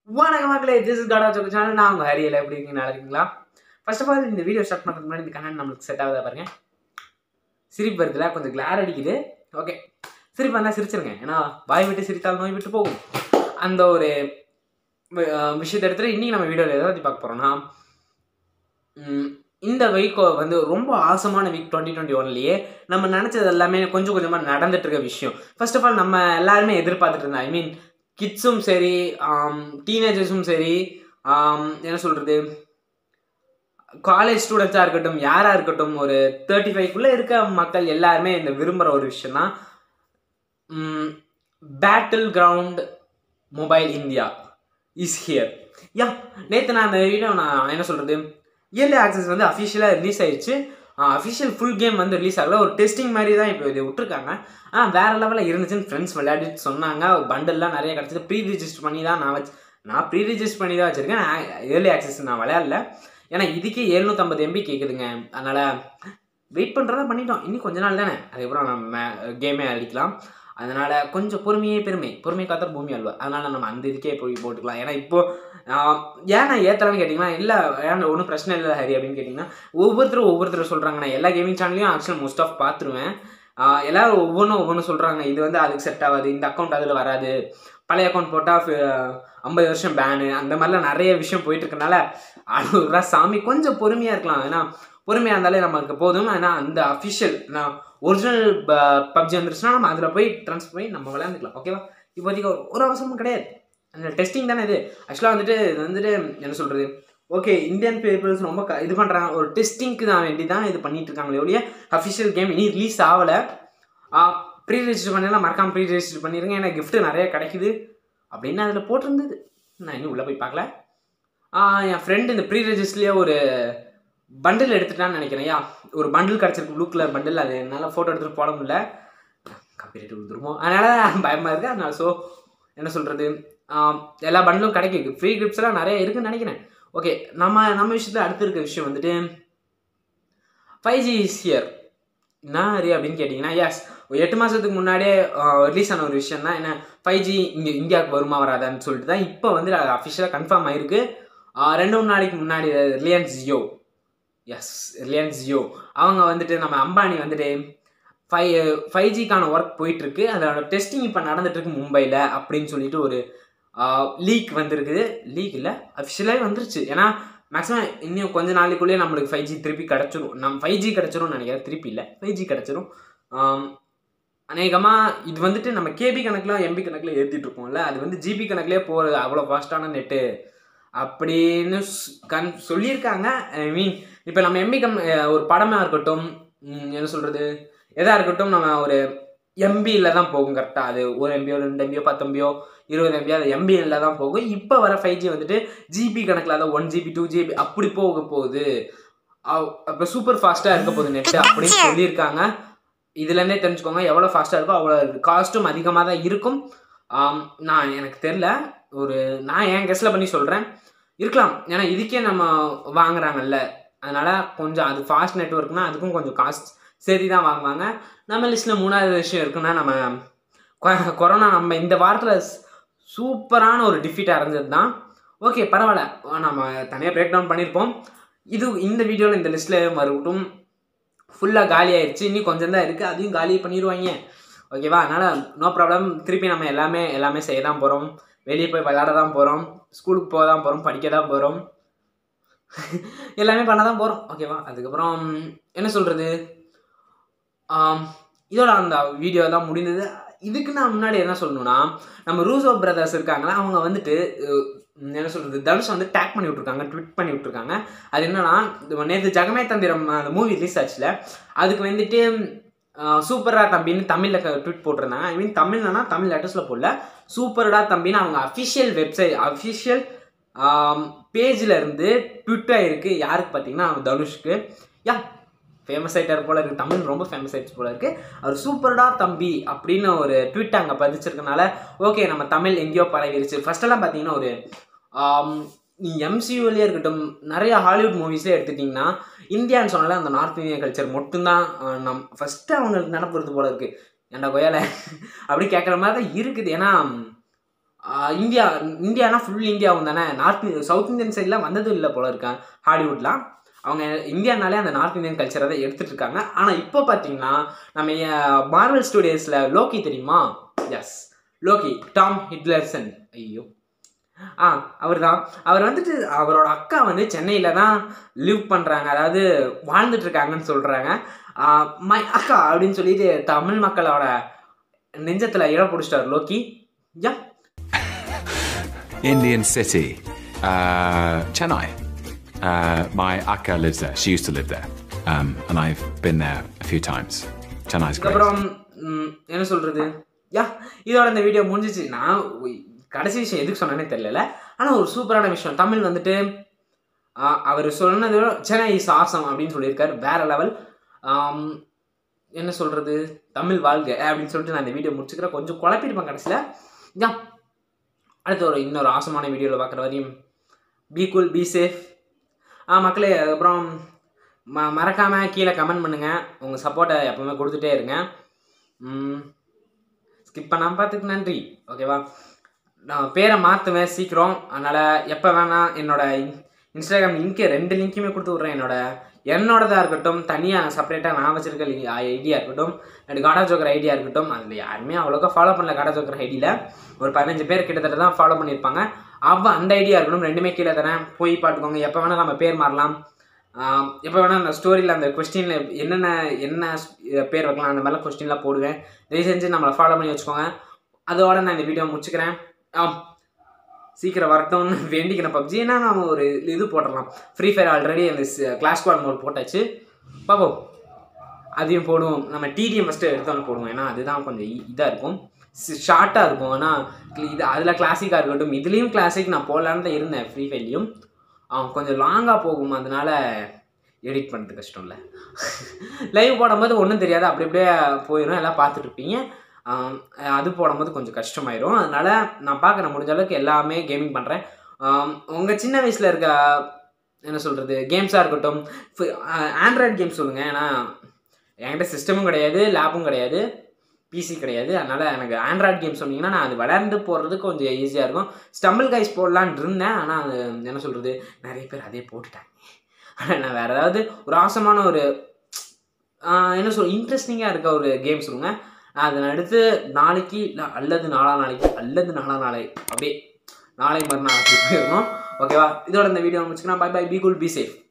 வணக்கம் மக்களே this is காடா சொக்கு சேனல் நான் உங்கள் ஹரியல் எப்படி இருக்கீங்க நல்லா இருக்கீங்களா ஃபர்ஸ்ட் ஆஃப் ஆல் இந்த வீடியோ ஸ்டார்ட் பண்ணுறதுக்கு முன்னாடி இந்த கண்ணன் நம்மளுக்கு செட் ஆகுதா பாருங்க சிரிப்பு வருதுல கொஞ்சம் கிளார் அடிக்குது ஓகே சிரிப்பு வந்தால் சிரிச்சிருங்க ஏன்னா வாய் விட்டு சிரித்தால் நோய் விட்டு போகும் அந்த ஒரு அஹ், விஷயத்தை எடுத்துட்டு இன்னைக்கு நம்ம வீடியோவில் எதை பற்றி பார்க்க போகிறோம்னா இந்த வீக் வந்து ரொம்ப ஆசமான வீக் டுவெண்ட்டி டுவெண்ட்டி ஒன்லேயே நம்ம நினச்சது எல்லாமே கொஞ்சம் கொஞ்சமாக நடந்துட்டு இருக்க விஷயம் ஃபர்ஸ்ட் ஆஃப் ஆல் நம்ம எல்லாருமே எதிர்பார்த்துட்டு இருந்தோம் ஐ மீன் கிட்ஸும் சரி டீனேஜர்ஸும் சரி ஆம், என்ன சொல்கிறது காலேஜ் ஸ்டூடெண்ட்ஸாக இருக்கட்டும் யாராக இருக்கட்டும் ஒரு தேர்ட்டி ஃபைவ்க்குள்ளே இருக்க மக்கள் எல்லாருமே இந்த விரும்புகிற ஒரு விஷயம் தான் Battleground Mobile India is here yeah நேற்று நான் அந்த வீடியோ நான் என்ன சொல்கிறது இயர்லி ஆக்சஸ் வந்து அஃபிஷியலாக ரிலீஸ் ஆயிடுச்சு அஃபிஷியல் ஃபுல் கேம் வந்து ரிலீஸ் ஆகல ஒரு டெஸ்டிங் மாதிரி தான் இப்போ இது விட்டுருக்காங்க ஆ வேறு லெவலில் இருந்துச்சுன்னு ஃப்ரெண்ட்ஸ் விளையாடிட்டு சொன்னாங்க பண்டல்லாம் நிறைய கிடச்சிது ப்ரீ ரிஜிஸ்டர் பண்ணி தான் நான் வச்சு நான் ப்ரீ ரிஜிஸ்டர் பண்ணி தான் வச்சுருக்கேன் ஏர்லி ஆக்சஸ் நான் விளையாடல ஏன்னா இதுக்கே எழுநூற்றம்பது எம்பி கேட்குதுங்க அதனால் வெயிட் பண்ணுறதா பண்ணிட்டோம் இன்னும் கொஞ்ச நாள் தானே அதுக்கப்புறம் நம்ம கேமே அடிக்கலாம் அதனால் கொஞ்சம் பொறுமையே பெருமை பொறுமை காத்தா பூமி அல்வா அதனால் நம்ம அந்த இதுக்கே போய் போட்டுக்கலாம் ஏன்னா இப்போது ஏன் நான் ஏற்றலான்னு கேட்டிங்கன்னா இல்லை ஏன் ஒன்றும் பிரச்சனை இல்லை ஹரி அப்படின்னு கேட்டிங்கன்னா ஒவ்வொருத்தரும் ஒவ்வொருத்தர் சொல்கிறாங்க நான் எல்லா கேமிங் சேனல்லையும் ஆக்சுவலாக மோஸ்ட் ஆஃப் பார்த்துருவேன் ஆஹ் எல்லாரும் ஒவ்வொன்றும் ஒவ்வொன்றும் சொல்கிறாங்க இது வந்து அதுக்கு செட் ஆகாது இந்த அக்கௌண்ட் அதில் வராது பழைய அக்கௌண்ட் போட்டால் ஐம்பது வருஷம் பேனு அந்த மாதிரிலாம் நிறைய விஷயம் போயிட்டு இருக்கனால அழுகுறா சாமி கொஞ்சம் பொறுமையாக இருக்கலாம் ஏன்னா பொறுமையாக இருந்தாலே நமக்கு போதும் ஏன்னா அந்த அஃபிஷியல் நான் ஒரிஜினல் பப்ஜி வந்துருச்சுன்னா நம்ம அதில் போய் ட்ரான்ஸ்ஃபர் பண்ணி நம்ம விளையாண்டுக்கலாம் ஓகேவா இப்போதைக்கு ஒரு- ஒரு அவசரமும் கிடையாது அந்த டெஸ்டிங் தானே இது ஆக்சுவலாக வந்துட்டு இது வந்துட்டு என்ன சொல்கிறது ஓகே இந்தியன் பீப்புள்ஸ் ரொம்ப க- இது பண்ணுறாங்க ஒரு டெஸ்டிங்க்கு தான் வேண்டி தான் இது பண்ணிட்டு இருக்காங்களே ஒழிய அஃபிஷியல் கேம் இனி ரிலீஸ் ஆகலை ப்ரீ ரெஜிஸ்டர் பண்ணலாம் மறக்காம ப்ரீ ரெஜிஸ்டர் பண்ணிடுங்க எனக்கு gift நிறைய கிடைக்குது அப்படின்னு அதில் போட்டிருந்தது நான் இன்னும் உள்ளே போய் பார்க்கல ஆ, என் ஃப்ரெண்டு இந்த ப்ரீ ரெஜிஸ்ட்லேயே ஒரு பண்டில் எடுத்துட்டான்னு நினைக்கிறேன் யா ஒரு பண்டில் கிடச்சிருக்கு ப்ளூ கலர் பண்டில் அது என்னால் ஃபோட்டோ எடுத்துகிட்டு போட முடியல காப்பிரைட் விழுந்துருமோ அதனால் பயமாக இருக்குது அதனால் ஸோ என்ன சொல்கிறது எல்லா பண்டிலும் கிடைக்கும் ஃப்ரீ கிஃப்ட்ஸ்லாம் நிறைய இருக்குன்னு நினைக்கிறேன் ஓகே நம்ம நம்ம விஷயத்தில் அடுத்து இருக்க விஷயம் வந்துட்டு ஃபைவ் ஜி இஸ் ஹியர் என்ன ஹரி அப்படின்னு கேட்டிங்கன்னா எஸ் எட்டு மாதத்துக்கு முன்னாடியே ரிலீஸ் ஆன ஒரு விஷயம் தான் என்ன ஃபைவ் ஜி இங்கே இந்தியாவுக்கு வருமா வராதான்னு சொல்லிட்டு தான் இப்போ வந்து அது அஃபிஷியலாக கன்ஃபார்ம் ஆயிருக்கு ஆஹ் ரெண்டு மூணு நாளைக்கு முன்னாடி Reliance Jio yes Reliance Jio அவங்க வந்துட்டு நம்ம அம்பானி வந்துட்டு ஃபைவ் ஃபைவ் ஜிக்கான ஒர்க் போயிட்டுருக்கு அதோட டெஸ்டிங் இப்போ நடந்துட்டுருக்கு மும்பையில் அப்படின்னு சொல்லிட்டு ஒரு லீக் வந்திருக்குது லீக் இல்லை அஃபிஷியலாகவே வந்துருச்சு ஏன்னா மேக்ஸிமம் இன்னும் கொஞ்ச நாளைக்குள்ளேயே நம்மளுக்கு ஃபைவ் ஜி திருப்பி கிடச்சிரும் நம்ம ஃபைவ் ஜி கிடச்சிரும்னு நினைக்கிறேன் திருப்பி இல்லை ஃபைவ் ஜி கிடச்சிரும் அநேகமாக இது வந்துட்டு நம்ம கேபி கணக்கில் எம்பி கணக்கில் ஏற்றிட்டு இருக்கோம்ல அது வந்து ஜிபி கணக்கிலே போகிறது அவ்வளோ ஃபாஸ்ட்டான நெட்டு அப்படின்னு ஸ்- கன் சொல்லியிருக்காங்க ஐ மீன் இப்போ நம்ம எம்பி கம் அஹ் ஒரு படமாக இருக்கட்டும் ம், என்ன சொல்கிறது எதாக இருக்கட்டும் நம்ம ஒரு எம்பியில் தான் போகும் கரெக்டாக அது ஒரு எம்பியோ ரெண்டு எம்பியோ பத்து எம்பியோ இருபது எம்பியோ அது எம்பியில் தான் போகும் இப்போ வர ஃபைவ் ஜி வந்துட்டு ஜிபி கணக்கில் அதாவது ஒன் ஜிபி டூ ஜிபி அப்படி போக போகுது அப்போ சூப்பர் ஃபாஸ்ட்டாக இருக்க போகுது நெட்டு அப்படின்னு சொல்லியிருக்காங்க இதுலேருந்தே தெரிஞ்சுக்கோங்க எவ்வளோ ஃபாஸ்ட்டாக இருக்கோ அவ்வளோ காஸ்ட்டும் அதிகமாக தான் இருக்கும் ஆம், நான் எனக்கு தெரில ஒரு நான் என் கெஸ்டில் பண்ணி சொல்கிறேன் இருக்கலாம் ஏன்னா இதுக்கே நம்ம வாங்குறாங்கல்ல அதனால் கொஞ்சம் அது ஃபாஸ்ட் நெட்ஒர்க்னா அதுக்கும் கொஞ்சம் காஸ்ட் சரி தான் வாங்குவாங்க நம்ம லிஸ்ட்டில் மூணாவது விஷயம் இருக்குன்னா நம்ம கொ- கொரோனா நம்ம இந்த வாரத்தில் சூப்பரான ஒரு டிஃபீட் அடைஞ்சது தான் ஓகே பரவாயில்ல நம்ம தனியாக பிரேக் டவுன் பண்ணியிருப்போம் இது இந்த வீடியோவில் இந்த லிஸ்ட்டில் மறுபடியும் ஃபுல்லாக காலி ஆயிடுச்சு இன்னும் கொஞ்சம் தான் இருக்குது அதையும் காலி பண்ணிடுவாங்க ஓகேவா அதனால் நோ ப்ராப்ளம் திருப்பி நம்ம எல்லாமே எல்லாமே செய்ய தான் போகிறோம் வெளியே போய் விளையாட தான் போகிறோம் ஸ்கூலுக்கு போக தான் போகிறோம் படிக்க தான் போகிறோம் எல்லாமே பண்ண தான் போகிறோம் ஓகேவா அதுக்கப்புறம் என்ன சொல்கிறது இதோட அந்த வீடியோ தான் முடிந்தது இதுக்கு நான் முன்னாடி என்ன சொல்லணும்னா நம்ம ரூசோ பிரதர்ஸ் இருக்காங்களா அவங்க வந்துட்டு அஹ், என்ன சொல்கிறது தனுஷ் வந்து டேக் பண்ணி விட்ருக்காங்க ட்விட் பண்ணி விட்ருக்காங்க அது என்னன்னா நேற்று ஜெகமே தந்திரம் அந்த மூவி ரிலீஸ் ஆச்சுல அதுக்கு வந்துட்டு சூப்பரா தம்பின்னு தமிழில் ட்வீட் போட்டிருந்தாங்க ஐ மீன் தமிழ்னா தமிழ் லெட்டர்ஸில் போடல சூப்பர்டா தம்பின்னு அவங்க அஃபிஷியல் வெப்சைட் அஃபிஷியல் பேஜில் இருந்து ட்விட் ஆயிருக்கு யாருக்கு பார்த்தீங்கன்னா தனுஷ்க்கு யா ஃபேமஸ் ஆயிட்டார் போல இருக்கு தமிழ் ரொம்ப ஃபேமஸ் ஆயிடுச்சு போல இருக்கு அவர் சூப்பர்டா தம்பி அப்படின்னு ஒரு ட்வீட் அங்கே பதிச்சிருக்கனால ஓகே நம்ம தமிழ் எங்கேயோ பரவிருச்சு ஃபர்ஸ்டெல்லாம் பார்த்தீங்கன்னா ஒரு ஆம், நீ எம்சியூலேயே இருக்கட்டும் நிறைய ஹாலிவுட் மூவிஸ்லேயே எடுத்துட்டிங்கன்னா இந்தியான்னு சொன்னாலே அந்த நார்த் இந்தியன் கல்ச்சர் மட்டும்தான் அஹ், நம் ஃபஸ்ட்டு அவங்களுக்கு நினப்புறது போல இருக்குது ஏன்டா கொய்யால அப்படி கேட்குற மாதிரி தான் இருக்குது ஏன்னா இந்தியா இந்தியானா ஃபுல் இந்தியாவும் தானே நார்த் சவுத் இந்தியன் சைட்லாம் வந்ததும் இல்லை போல இருக்கேன் ஹாலிவுட்லாம் அவங்க இந்தியானாலே அந்த நார்த் இந்தியன் கல்ச்சரை தான் எடுத்துட்டு இருக்காங்க ஆனால் இப்போ பார்த்தீங்கன்னா நம்ம மார்வல் ஸ்டுடியோஸில் லோக்கி தெரியுமா எஸ் லோக்கி டாம் ஹிட்லர்சன் ஐயோ ஆ அவர் தான் அவர் வந்துட்டு அவரோட அக்கா வந்து சென்னையில் தான் லிவ் பண்ணுறாங்க அதாவது வாழ்ந்துட்டு இருக்காங்கன்னு சொல்கிறாங்க மை அக்கா அப்படின்னு சொல்லிட்டு தமிழ் மக்களோட நெஞ்சத்தில் இடம் பிடிச்சிட்டார் Loki yeah Indian city, uh, Chennai. Uh, my akka lives there. She used to live there. Um, and I've been there a few times. Chennai's great. அப்புறம் ம், என்ன சொல்கிறது யா இதோட இந்த வீடியோ முடிஞ்சிச்சு நான் உய், கடைசி விஷயம் எதுக்கு சொன்னேனே தெரியல ஆனால் ஒரு சூப்பரான விஷயம் தமிழ் வந்துட்டு ஆ, அவர் சொன்னது சென்னை இஸ் ஆசம் அப்படின்னு சொல்லியிருக்காரு வேற லெவல் என்ன சொல்கிறது தமிழ் வாழ்க அப்படின்னு சொல்லிட்டு நான் இந்த வீடியோ முடிச்சுக்கிறேன் கொஞ்சம் குழப்பிருப்பேன் கடைசியில் யா அடுத்த ஒரு இன்னொரு ஆசமான வீடியோவில் பார்க்குற வரையும் பி கூல் பி சேஃப் ஆ மக்களே அதுக்கப்புறம் ம மறக்காமல் கீழே கமெண்ட் பண்ணுங்கள் உங்கள் சப்போர்ட்டை எப்பவுமே கொடுத்துட்டே இருங்க ஸ்கிப் பண்ணாமல் பார்த்துக்கு நன்றி ஓகேவா நான் பேரை மாற்றுவேன் சீக்கிரம் அதனால் எப்போ வேணால் என்னோட இன்- இன்ஸ்டாகிராம் லிங்க்கு ரெண்டு லிங்க்குமே கொடுத்து விட்றேன் என்னோட என்னோடதாக இருக்கட்டும் தனியாக செப்பரேட்டாக நான் வச்சிருக்க ஐடியா இருக்கட்டும் எனக்கு காடா ஜோக்கர் ஐடியா இருக்கட்டும் அதில் யாருமே அவ்வளோக்கா ஃபாலோ பண்ணல காடா ஜோக்கர் ஐடியில் ஒரு பதினஞ்சு பேர் கிட்டத்தட்ட தான் ஃபாலோ பண்ணியிருப்பாங்க அப்போ அந்த ஐடியா இருக்கட்டும் ரெண்டுமே கீழே தரேன் போய் பார்த்துக்கோங்க எப்போ வேணால் நம்ம பேர் மாறலாம் ஆஹ் எப்போ வேணால் அந்த ஸ்டோரியில் அந்த கொஸ்டினில் என்னென்ன என்ன ஸ்- பேர் வைக்கலாம் அந்த மாதிரிலாம் கொஸ்டின்லாம் போடுவேன் தயவு செஞ்சு நம்மளை ஃபாலோ பண்ணி வச்சுக்கோங்க அதோட நான் இந்த வீடியோ முடிச்சுக்கிறேன் ஆம் சீக்கிரம் வரட்டும்னு வேண்டிக்கிறேன் பப்ஜி ஏன்னா நம்ம ஒரு இது போட்டுடலாம் ஃப்ரீ ஃபயர் ஆல்ரெடி அந்த கிளாஸ் ஸ்குவாட் மோட் போட்டாச்சு பார்ப்போம் அதையும் போடுவோம் நம்ம டிடிஎம் ஃபஸ்ட்டு எடுத்தோன்னு போடுவோம் ஏன்னா அதுதான் கொஞ்சம் இதாக இருக்கும் ஷார்ட்டாக இருக்கும் ஆனால் இது அதில் கிளாசிக்காக இருக்கட்டும் இதுலேயும் கிளாசிக் நான் போடலான்னு தான் இருந்தேன் ஃப்ரீ ஃபயர்லேயும் கொஞ்சம் லாங்காக போகும் அதனால எடிட் பண்ணுறது கஷ்டம் இல்லை லைவ் போடும்போது ஒன்றும் தெரியாது அப்படி அப்படியே போயிடும் எல்லாம் பார்த்துட்டு இருப்பீங்க ஆம், அது போடும்போது கொஞ்சம் கஷ்டமாயிரும் அதனால நான் பார்க்குறேன் முடிஞ்ச அளவுக்கு எல்லாமே கேமிங் பண்ணுறேன் உங்கள் சின்ன வயசில் இருக்க என்ன சொல்கிறது கேம்ஸாக இருக்கட்டும் ஆண்ட்ராய்டு கேம்ஸ் சொல்லுங்கள் ஏன்னா என்கிட்ட சிஸ்டமும் கிடையாது லேப்பும் கிடையாது பிசி கிடையாது அதனால் எனக்கு ஆண்ட்ராய்டு கேம் சொன்னீங்கன்னா நான் அது விளையாண்டு போடுறதுக்கு கொஞ்சம் ஈஸியாக இருக்கும் ஸ்டம்பிள் கைஸ் போடலான்னு இருந்தேன் ஆனால் அது என்ன சொல்கிறது நிறைய பேர் அதே போட்டுட்டாங்க ஆனால் நான் வேறு ஏதாவது ஒரு ஆசமான ஒரு ஆஹ் என்ன சொல் இன்ட்ரெஸ்டிங்காக இருக்க ஒரு கேம் சொல்லுங்க நான் அதை அடுத்து நாளைக்கு இல்லை அல்லது நாளா நாளைக்கு அல்லது நாளா நாளை அப்படியே நாளை மறுநாள் அப்படி போயிடணும் ஓகேவா இதோட இந்த வீடியோ முடிச்சுக்கலாம் bye bye be cool be safe